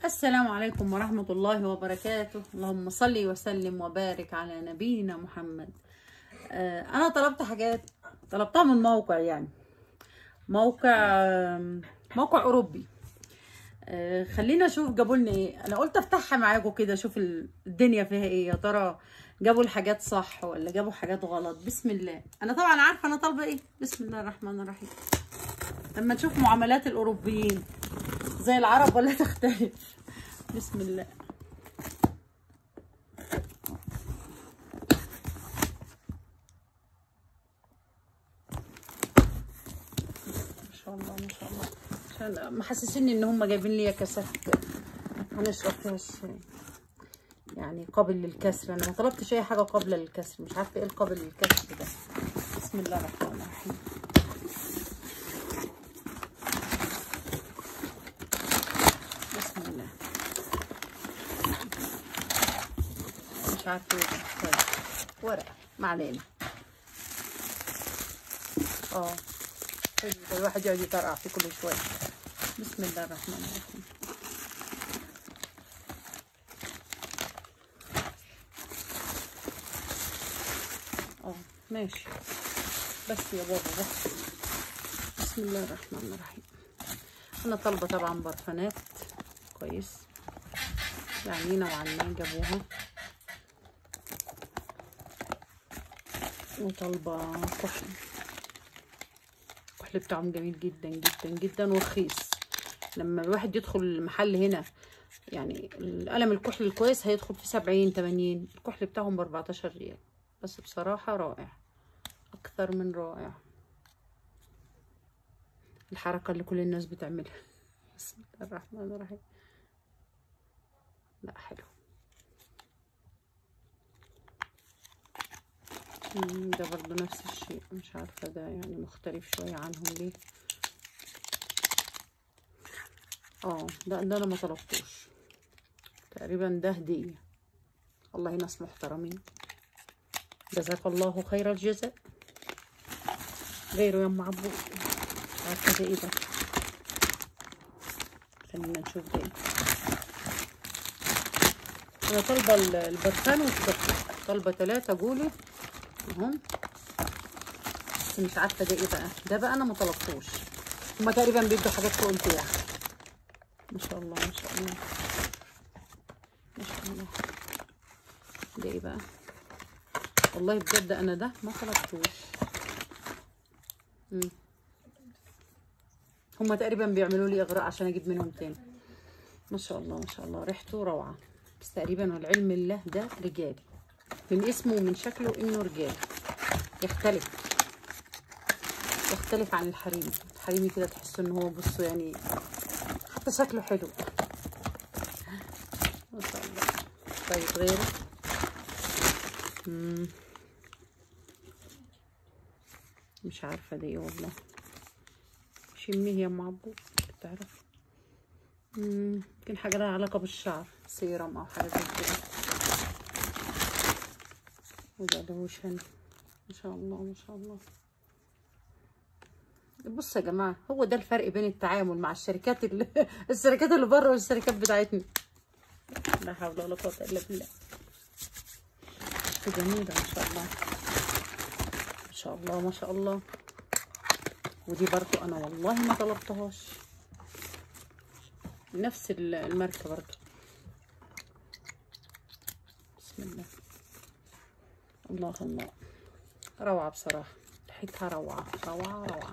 السلام عليكم ورحمة الله وبركاته اللهم صل وسلم وبارك على نبينا محمد آه، أنا طلبت حاجات طلبتها من موقع يعني موقع آم، موقع أوروبي آه، خلينا نشوف جابوا لنا ايه انا قلت افتحها معاكم كده اشوف ال- الدنيا فيها ايه يا ترى جابوا الحاجات صح ولا جابوا حاجات غلط بسم الله انا طبعا عارفه انا طالبه ايه بسم الله الرحمن الرحيم لما نشوف معاملات الاوروبيين زي العرب ولا تختلف بسم الله ما شاء الله ما شاء الله عشان محسسيني ان هم جايبين لي كاسات هنشرب فيها الشاي يعني قابل للكسر انا ما طلبتش اي حاجه قابله للكسر مش عارفه ايه القابل للكسر ده بسم الله الرحمن الرحيم بسم الله مش عارفه ايه ده طيب ورقه ما علينا اه حلو ده الواحد يقعد يطرقع فيه كل شويه بسم الله الرحمن الرحيم اه ماشي بس يا بابا بس بسم الله الرحمن الرحيم انا طالبه طبعا برفانات كويس يعني نوعا ما جابوها وطالبه كحل الكحل بتاعهم جميل جدا جدا جدا ورخيص لما الواحد يدخل المحل هنا يعني القلم الكحل الكويس هيدخل في سبعين تمانين الكحل بتاعهم باربعتاشر ريال بس بصراحة رائع أكثر من رائع الحركة اللي كل الناس بتعملها بسم الله الرحمن الرحيم لا حلو مم، ده برضو نفس الشيء مش عارفة ده يعني مختلف شوية عنهم ليه اه ده ده انا ما طلبتوش تقريبا ده هدية والله ناس محترمين جزاك الله خير الجزاء غيره يا ام عبود عارفة ده ايه ده خلينا نشوف ده ايه انا طالبة ال- البرفان والشوكولاتة طالبة تلاتة جولي اهم بس مش عارفة ده ايه بقى ده بقى انا ما طلبتوش هما تقريبا بيدوا حاجات فوق البيع ما شاء الله ما شاء الله ما شاء الله ده ايه بقى والله بجد انا ده ما طلبتوش مم. هما تقريبا بيعملوا لي اغراء عشان اجيب منهم تاني ما شاء الله ما شاء الله ريحته روعه بس تقريبا والعلم الله ده رجالي من اسمه ومن شكله انه رجالي يختلف يختلف عن الحريمي الحريمي كده تحس ان هو بصوا يعني حتى شكله حلو ما شاء الله طيب غيره مم. مش عارفة دي ايه والله شميه يا ام عبود بتعرف مم، يمكن حاجة لها علاقة بالشعر سيرم او حاجة زي كده وده لوشن ما شاء الله ما شاء الله بصوا يا جماعة هو ده الفرق بين التعامل مع الشركات اللي الشركات اللي بره والشركات بتاعتنا لا حول ولا قوة إلا بالله جميلة ما شاء الله ما شاء الله ما شاء الله ودي برضو أنا والله ما طلبتهاش نفس ال- الماركة برضو بسم الله الله الله روعة بصراحة ريحتها روعة روعة روعة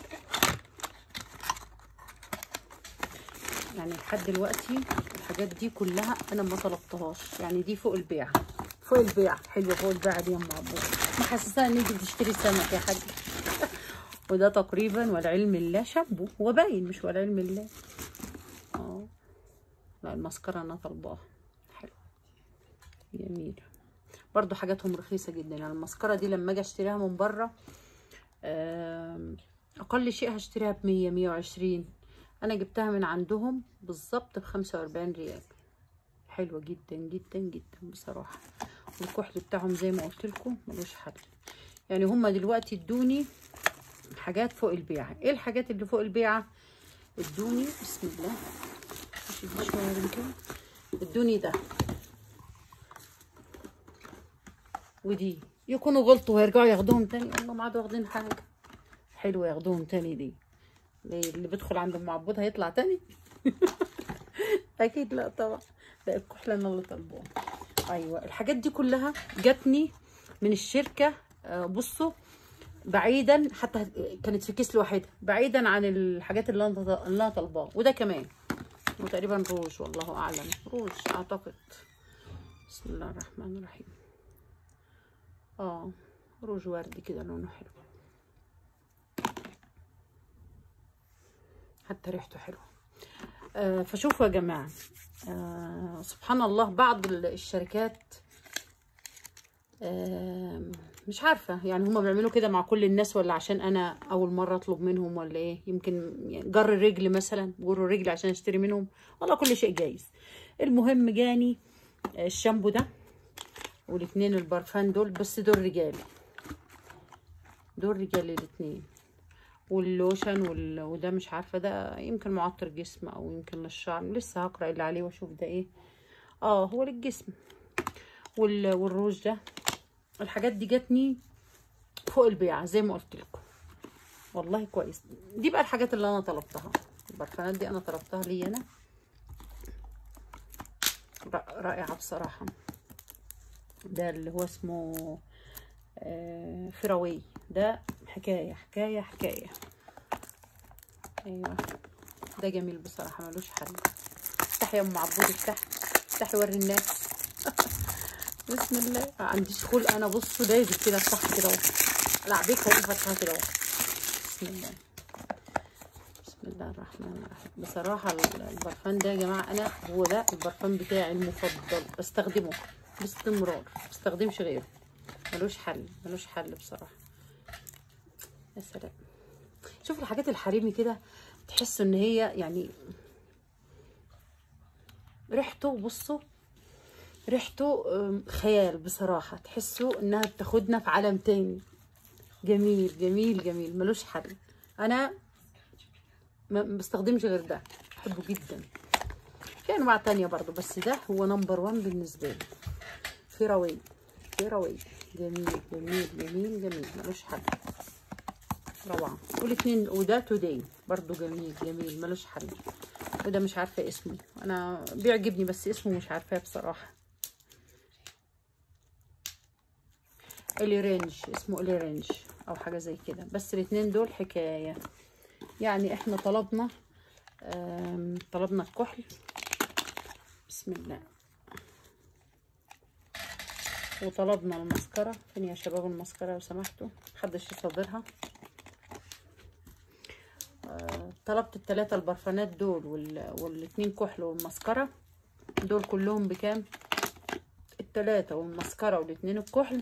يعني لحد دلوقتي الحاجات دي كلها انا ما طلبتهاش يعني دي فوق البيع فوق البيع حلوه فوق البيع دي يا ام عبود محسساها ان انت بتشتري سمك يا حاج وده تقريبا والعلم الله شامبو هو باين مش والعلم الله اه لا المسكره انا طالباها حلو جميله برضو حاجاتهم رخيصه جدا يعني المسكره دي لما اجي اشتريها من بره آم، اقل شيء هشتريها ب 100 120 انا جبتها من عندهم بالظبط ب 45 ريال حلوه جدا جدا جدا بصراحه والكحل بتاعهم زي ما قلت لكم ملوش حل يعني هما دلوقتي ادوني حاجات فوق البيعه ايه الحاجات اللي فوق البيعه ادوني بسم الله شدي شويه يمكن ادوني ده ودي يكونوا غلطوا ويرجعوا ياخدوهم تاني والله ما عادوا واخدين حاجه حلو ياخدوهم تاني دي ليه اللي بيدخل عند ام عبود هيطلع تاني اكيد لا طبعا ده الكحله انا اللي طالباها ايوه الحاجات دي كلها جاتني من الشركه آه، بصوا بعيدا حتى كانت في كيس لوحدها بعيدا عن الحاجات اللي انا اللي انا طالباها وده كمان وتقريبا روج والله اعلم روج اعتقد بسم الله الرحمن الرحيم اه روج وردي كده لونه حلو حتى ريحته حلوه آه فشوفوا يا جماعه آه سبحان الله بعض ال- الشركات آه مش عارفه يعني هما بيعملوا كده مع كل الناس ولا عشان انا اول مره اطلب منهم ولا ايه يمكن يعني جر رجل مثلا جر رجل عشان اشتري منهم والله كل شيء جايز المهم جاني آه، الشامبو ده والاتنين البرفان دول بس دول رجالي دول رجالي الاتنين واللوشن وال... وده مش عارفه ده يمكن معطر جسم او يمكن للشعر لسه هقرا اللي عليه واشوف ده ايه اه هو للجسم وال... والروج ده الحاجات دي جاتني فوق البيعه زي ما قلت لكم والله كويس دي بقى الحاجات اللي انا طلبتها البرفانات دي انا طلبتها لي انا ر- رائعه بصراحه ده اللي هو اسمه آه، فراوي ده حكايه حكايه حكايه ايوه ده جميل بصراحه ملوش حل افتحي يا ام عبود افتحي افتحي وري الناس بسم الله ما عنديش خلق انا بصوا لازم كده افتحها كده اهو العبيكها واقوم فاتحاها كده اهو بسم الله بسم الله الرحمن الرحيم بصراحة ال- البرفان ده يا جماعة أنا هو ده البرفان بتاعي المفضل بستخدمه باستمرار بستخدمش غيره ملوش حل ملوش حل بصراحة يا سلام شوف الحاجات الحريمي كده تحسوا ان هي يعني ريحته بصوا ريحته أم، خيال بصراحة تحسوا انها بتاخدنا في عالم تاني جميل جميل جميل ملوش حل انا ما ما بستخدمش غير ده بحبه جدا في انواع تانية برضو بس ده هو نمبر وان بالنسبة لي في روي في روي جميل جميل جميل جميل ملوش حل روعة والاتنين وده توداي برضو جميل جميل ملوش حل وده مش عارفة اسمه انا بيعجبني بس اسمه مش عارفاه بصراحة اليرينج اسمه اليرينج او حاجة زي كده بس الاتنين دول حكاية يعني احنا طلبنا آم، طلبنا الكحل بسم الله وطلبنا المسكرة فين يا شباب المسكرة لو سمحتوا محدش يصدرها آه، طلبت التلاتة البرفانات دول وال... والاتنين كحل والمسكرة دول كلهم بكام التلاتة والمسكرة والاتنين الكحل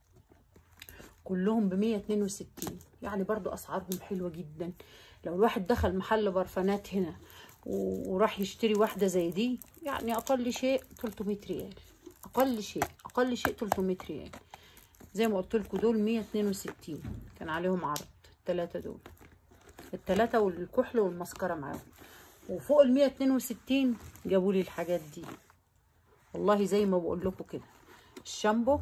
كلهم بمية اتنين وستين يعني برضو اسعارهم حلوة جدا لو الواحد دخل محل برفانات هنا و- وراح يشتري واحدة زي دي يعني اقل شيء 300 ريال اقل شيء اقل شيء 300 ريال زي ما قلت لكم دول 162 كان عليهم عرض التلاتة دول التلاتة والكحل والمسكرة معاهم وفوق ال 162 جابوا لي الحاجات دي والله زي ما بقول لكم كده الشامبو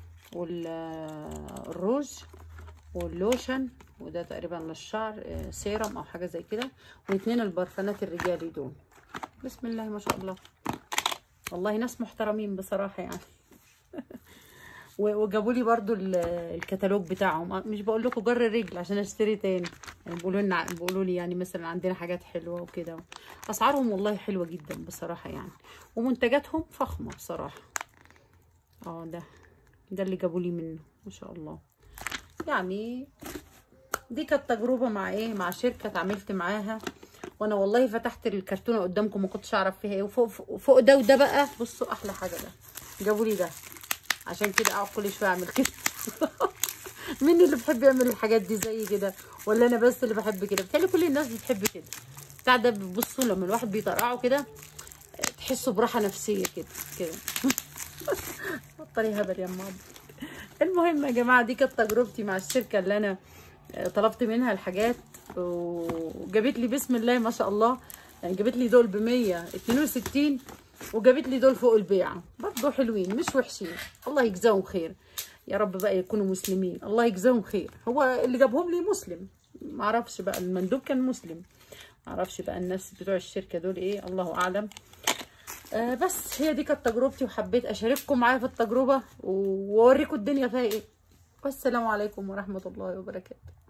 والروج واللوشن وده تقريبا للشعر آه، سيرم او حاجه زي كده واثنين البرفانات الرجالي دول بسم الله ما شاء الله والله ناس محترمين بصراحه يعني و- وجابوا لي برضو ال- الكتالوج بتاعهم آه، مش بقول لكم جر الرجل عشان اشتري تاني يعني بيقولوا لنا بيقولوا لي يعني مثلا عندنا حاجات حلوه وكده اسعارهم والله حلوه جدا بصراحه يعني ومنتجاتهم فخمه بصراحه اه ده ده اللي جابوا لي منه ما شاء الله يعني دي كانت تجربه مع ايه مع شركه اتعاملت معاها وانا والله فتحت الكرتونه قدامكم ما كنتش اعرف فيها ايه وفوق فوق ده وده بقى بصوا احلى حاجه ده جابوا لي ده عشان كده اقعد كل شويه اعمل كده مين اللي بيحب يعمل الحاجات دي زي كده ولا انا بس اللي بحب كده بتهيألي كل الناس بتحب كده بتاع ده بصوا لما الواحد بيطرقعه كده تحسوا براحه نفسيه كده كده بطلي هبل يا ماما المهم يا جماعه دي كانت تجربتي مع الشركه اللي انا آه، طلبت منها الحاجات وجابت لي بسم الله ما شاء الله يعني جابت لي دول ب 162 وجابت لي دول فوق البيعه برضه حلوين مش وحشين الله يجزاهم خير يا رب بقى يكونوا مسلمين الله يجزاهم خير هو اللي جابهم لي مسلم معرفش بقى المندوب كان مسلم معرفش بقى الناس بتوع الشركه دول ايه الله اعلم آه بس هي دي كانت تجربتي وحبيت اشارككم معايا في التجربه واوريكم الدنيا فيها ايه والسلام عليكم ورحمه الله وبركاته